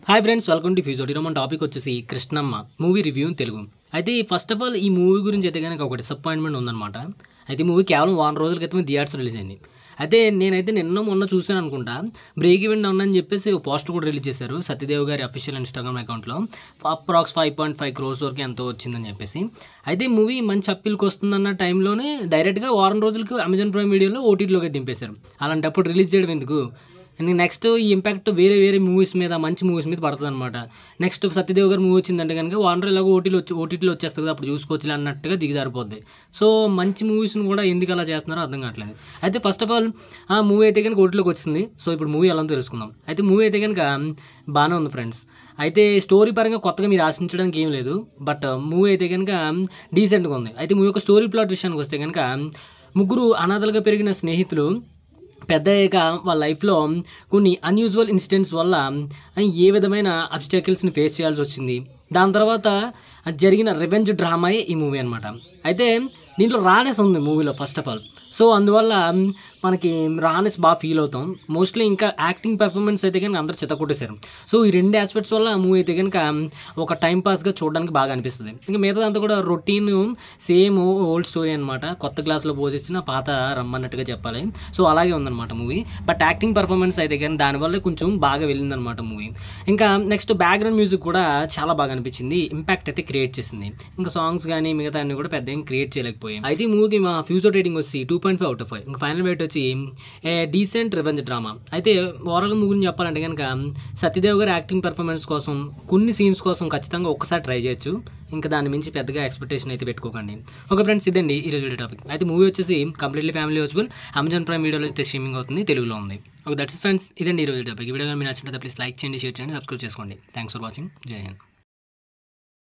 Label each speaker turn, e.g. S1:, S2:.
S1: hi friends welcome to fuse ఈరోజు మన topic వచ్చేసి Krishnamma movie review in Telugu అయితే ఫస్ట్ ఆఫ్ ఆల్ ఈ మూవీ గురించి అయితే కనుక ఒక డిసప్పాయింట్మెంట్ ఉందన్నమాట అయితే ఈ మూవీ కేవలం వారం రోజుల క్రితం థియేటర్స్ రిలీజ్ అయింది అయితే నేనైతే నిన్న మొన్న చూసాను అనుకుంటా బ్రేక్ ఈవెంట్ అని చెప్పేసి ఒక పోస్టర్ కూడా రిలీజ్ చేశారు సత్యదేవ్ గారి అఫీషియల్ ఇన్స్టాగ్రామ్ అకౌంట్లో approx five point five crores వరకు ఎంతో వచ్చిందని చెప్పేసి అయితే ఈ మూవీ మంచి అప్పీల్కి వస్తుందన్న టైంలోనే డైరెక్ట్గా వారం రోజులకి అమెజాన్ ప్రైమ్ వీడియోలో ఓటీటీలోకి దింపేశారు అలాంటప్పుడు రిలీజ్ చేయడం ఎందుకు నెక్స్ట్ ఈ ఇంపాక్ట్ వేరే వేరే మూవీస్ మీద మంచి మూవీస్ మీద పడుతుంది అనమాట నెక్స్ట్ సత్యదేవ్ గారు మూవీ వచ్చిందంటే కనుక వానర్ ఎలాగో ఓటీలో వచ్చి ఓటీటీలో వచ్చేస్తుంది కదా అప్పుడు చూసుకోవచ్చు అన్నట్టుగా దిగజారిపోద్ది సో మంచి మూవీస్ని కూడా ఎందుకు అలా చేస్తున్నారో అర్థం కావట్లేదు అయితే ఫస్ట్ ఆఫ్ ఆల్ ఆ మూవీ అయితే కనుక ఓటీలోకి వచ్చింది సో ఇప్పుడు మూవీ ఎలా ఉందో తెలుసుకుందాం అయితే మూవీ అయితే కనుక బాగానే ఉంది ఫ్రెండ్స్ అయితే స్టోరీ పరంగా కొత్తగా మీరు ఆశించడానికి ఏం లేదు బట్ మూవీ అయితే కనుక డీసెంట్గా ఉంది అయితే మూవీ యొక్క స్టోరీ ప్లాట్ విషయానికి వస్తే కనుక ముగ్గురు అనాథలుగా పెరిగిన స్నేహితులు పెద్ద అయ్యాక వాళ్ళ లైఫ్లో కొన్ని అన్యూజువల్ ఇన్సిడెంట్స్ వల్ల ఏ విధమైన అబ్స్టాకిల్స్ని ఫేస్ చేయాల్సి వచ్చింది దాని తర్వాత జరిగిన రివెంజ్ డ్రామాయే ఈ మూవీ అనమాట అయితే దీంట్లో రానెస్ ఉంది మూవీలో ఫస్ట్ ఆఫ్ ఆల్ సో అందువల్ల మనకి రానెస్ బాగా ఫీల్ అవుతాం మోస్ట్లీ ఇంకా యాక్టింగ్ పెర్ఫార్మెన్స్ అయితే కనుక అందరు చెత్త కొట్టేశారు సో ఈ రెండు ఆస్పెక్ట్స్ వల్ల మూవీ అయితే కనుక ఒక టైం పాస్గా చూడడానికి బాగా అనిపిస్తుంది ఇంకా మిగతాదంతా కూడా రొటీన్ సేమ్ ఓల్డ్ స్టోరీ అనమాట కొత్త గ్లాస్లో పోసిచ్చిన పాత రమ్మన్నట్టుగా చెప్పాలి సో అలాగే ఉందన్నమాట మూవీ బట్ యాక్టింగ్ పర్ఫార్మెన్స్ అయితే కానీ దానివల్ల కొంచెం బాగా వెళ్ళిందనమాట మూవీ ఇంకా నెక్స్ట్ బ్యాక్గ్రౌండ్ మ్యూజిక్ కూడా చాలా బాగా అనిపించింది ఇంపాక్ట్ అయితే క్రియేట్ చేసింది ఇంకా సాంగ్స్ కానీ మిగతా అన్ని కూడా పెద్ద ఏం క్రియేట్ చేయలేకపోయాయి అయితే ఈ మూవీకి మా ఫ్యూచర్ రేటింగ్ వచ్చి two point five out of five ఇంకా ఫైనల్ రేట్ వచ్చి ఏ డీసెంట్ రివెంజ్ డ్రామా అయితే ఓవరాల్గా ముగ్గురిని చెప్పాలంటే కనుక సత్యదేవ్ గారి యాక్టింగ్ పర్ఫార్మెన్స్ కోసం కొన్ని సీన్స్ కోసం ఖచ్చితంగా ఒక్కసారి ట్రై చేయొచ్చు ఇంకా దాని మించి పెద్దగా ఎక్స్పెక్టేషన్ అయితే పెట్టుకోకండి ఓకే ఫ్రెండ్స్ ఇదండి ఈ రోజు టాపిక్ అయితే మూవీ వచ్చేసి completely family watchable Amazon Prime వీడియోలో అయితే స్ట్రీమింగ్ అవుతుంది తెలుగులో ఉంది ఓకే దట్స్ ఫ్రెండ్స్ ఇదండి ఈ రోజు టాపిక్ ఈ వీడియో కానీ మీరు నచ్చినట్లయితే ప్లీజ్ లైక్ చేయండి షేర్ చేయండి సబ్స్క్రైబ్ చేసుకోండి థ్యాంక్స్ ఫర్ వాచింగ్ జై హింద్